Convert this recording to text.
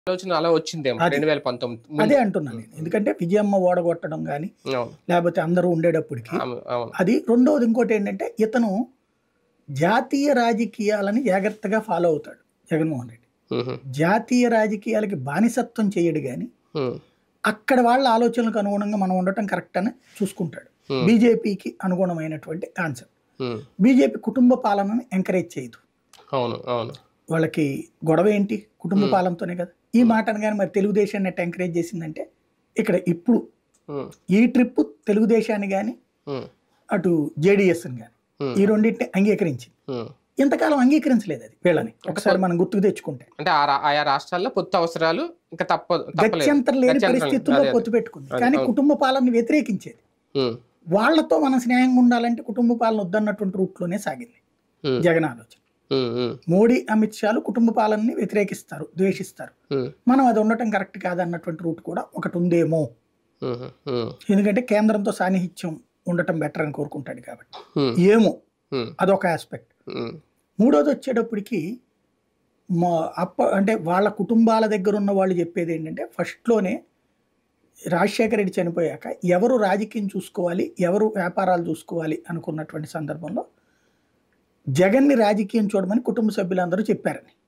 ఆలోచన అలా వచ్చిందేమో అది. రెండు వేల పంతొమ్మిది ముందు. అదే అంటున్నాను నేను ఎందుకంటే విజయమ్మ ఓడగొట్టడం కానీ అవును లేకపోతే అందరూ ఉండేటప్పటికి అవును, అవును అది రెండవది ఇంకోటి ఏంటంటే ఇతను జాతీయ రాజకీయాలని జాగ్రత్తగా ఫాలో అవుతాడు జగన్మోహన్ రెడ్డి ఉహు, జాతీయ రాజకీయాలకి బానిసత్వం చేయడు కానీ ఉమ్, అక్కడ వాళ్ళ ఆలోచనలకు అనుగుణంగా మనం ఉండటం కరెక్ట్ అని చూసుకుంటాడు Hmm. బీజేపీకి అనుగుణమైనటువంటి కాన్సెప్ట్ ఉమ్, బీజేపీ కుటుంబ పాలనని ఎంకరేజ్ చేయదు అవును అవును వాళ్ళకి గొడవ ఏంటి కుటుంబ పాలనతోనే కదా ఈ మాటను కానీ మరి తెలుగుదేశాన్ని ఎట్లా ఎంకరేజ్ చేసిందంటే ఇక్కడ ఇప్పుడు ఉమ్, ఈ ట్రిప్ తెలుగుదేశాన్ని కానీ ఉమ్, అటు జేడిఎస్ని కానీ ఉమ్, ఈ రెండింటిని అంగీకరించింది ఉమ్. ఇంతకాలం అంగీకరించలేదు అది వీళ్ళని ఒకసారి మనం గుర్తుకు తెచ్చుకుంటే అంటే ఆ రా- ఆయా రాష్ట్రాల్లో పొత్తు అవసరాలు ఇంకా తప్పదు తప్పలేదు గత్యంతరం లేని గత్యంతరం లేదు. పరిస్థితుల్లో అదే, అదే. పొత్తు పెట్టుకుంది అదే, కానీ అవును. కుటుంబ పాలనని వ్యతిరేకించేది ఉమ్, వాళ్ళతో మనం స్నేహంగా ఉండాలంటే కుటుంబ పాలన వద్దన్నటువంటి రూట్లోనే సాగింది ఉమ్, జగన్ ఆలోచన ఉమ్, ఉమ్, మోడీ అమిత్ షాలు కుటుంబ పాలనని వ్యతిరేకిస్తారు ద్వేషిస్తారు ఉమ్, మనం అది ఉండటం కరెక్ట్ కాదన్నటువంటి రూట్ కూడా ఒకటి ఉందేమో ఉమ్, ఉమ్, ఎందుకంటే కేంద్రంతో సాన్నిహిత్యం ఉండటం బెటర్ అని కోరుకుంటాడు కాబట్టి ఉమ్, ఏమో ఉమ్, అదొక ఆస్పెక్ట్ ఉమ్, మూడోది వచ్చేటప్పటికి మా అప్ప అంటే వాళ్ళ కుటుంబాల దగ్గర ఉన్న వాళ్ళు చెప్పేది ఏంటంటే ఫస్ట్లోనే రాజశేఖర రెడ్డి చనిపోయాక ఎవరు రాజకీయం చూసుకోవాలి ఎవరు వ్యాపారాలు చూసుకోవాలి అనుకున్నటువంటి సందర్భంలో జగన్ని రాజకీయం చూడమని కుటుంబ సభ్యులందరూ చెప్పారని